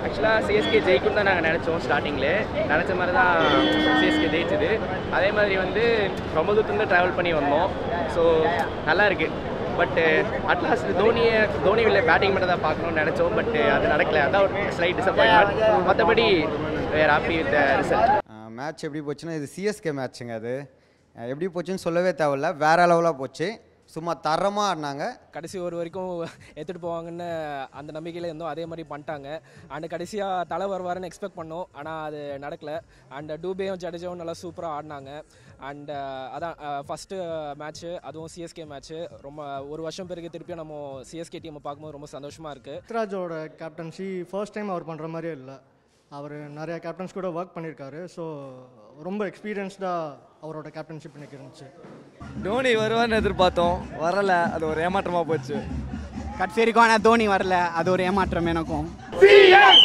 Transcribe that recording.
ஆக்சுவலாக சிஎஸ்கே ஜெயிக்கும் தான் நாங்கள் நினச்சோம் ஸ்டார்டிங்கில் நினச்ச மாதிரி தான் சிஎஸ்கே ஜெயிச்சது அதே மாதிரி வந்து ரொம்ப தூரத்துலேருந்து ட்ராவல் பண்ணி வந்தோம் ஸோ நல்லா இருக்கு பட்டு அட்லாஸ்ட் தோனியை தோனி வெளில பேட்டிங் மட்டும் தான் பார்க்கணும்னு நினச்சோம் பட் அது நடக்கல அதான் ஒரு ஸ்லைட் டிசப்பாயின்மெண்ட் மற்றபடி வேறு ஹாப்பி வித் ரிசல்ட் மேட்ச் எப்படி போச்சுன்னா இது சிஎஸ்கே மேட்ச்சுங்க அது அஹ் எப்படி போச்சுன்னு சொல்லவே தேவையில்ல வேற லெவலாக போச்சு சும்மா தரமாக ஆடினாங்க கடைசி ஒரு வரைக்கும் எடுத்துகிட்டு போவாங்கன்னு அந்த நம்பிக்கையில் இருந்தோம் அதே மாதிரி பண்ணிட்டாங்க அண்ட் கடைசியாக தலை வருவாருன்னு எக்ஸ்பெக்ட் பண்ணோம் ஆனால் அது நடக்கல அண்ட் டூபேயும் ஜடேஜாவும் நல்லா சூப்பராக ஆடினாங்க அண்ட் அதான் ஃபஸ்ட்டு மேட்ச்சு அதுவும் சிஎஸ்கே மேட்ச்சு ரொம்ப ஒரு வருஷம் பிறகு திருப்பியும் நம்ம சிஎஸ்கே டீமை பார்க்கும்போது ரொம்ப சந்தோஷமாக இருக்குது ருத்ராஜோட கேப்டன்சி ஃபர்ஸ்ட் டைம் அவர் பண்ணுற மாதிரியே இல்லை அவர் நிறைய கேப்டன்ஸ் கூட ஒர்க் பண்ணியிருக்காரு ஸோ ரொம்ப எக்ஸ்பீரியன்ஸ்டாக அவரோட கேப்டன்ஷிப் எனக்கு இருந்துச்சு தோனி வருவார்னு எதிர்பார்த்தோம் வரல அது ஒரு ஏமாற்றமாக போச்சு கடைசி வரைக்கும் ஆனால் தோனி வரல அது ஒரு ஏமாற்றம் எனக்கும் சிஎஸ்கே